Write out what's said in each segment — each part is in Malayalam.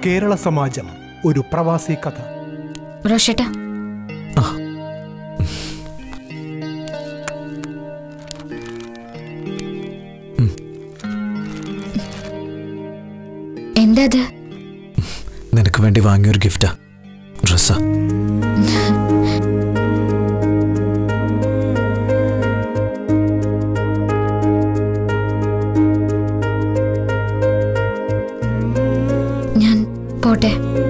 കേരള സമാജം ഒരു പ്രവാസി കഥ റോഷേട്ടാ എന്താ അത് നിനക്ക് വേണ്ടി വാങ്ങിയൊരു ഗിഫ്റ്റാ ഡ്രസ്സാ ഞാൻ പോട്ടെ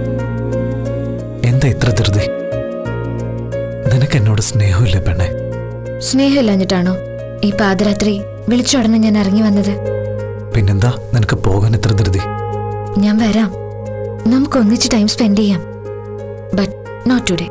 എന്താ ഇത്ര ധൃതി നിനക്ക് എന്നോട് സ്നേഹമില്ലേ പെണ്ണെ സ്നേഹമില്ലാഞ്ഞിട്ടാണോ ഈ പാതിരാത്രി വിളിച്ചുടനെ ഞാൻ ഇറങ്ങി വന്നത് പിന്നെന്താ നിനക്ക് പോകാൻ ഇത്ര ധൃതി ഞാൻ വരാം നമുക്ക് ഒന്നിച്ച് ടൈം സ്പെൻഡ് ചെയ്യാം ബട്ട് നോട്ട് ടുഡേ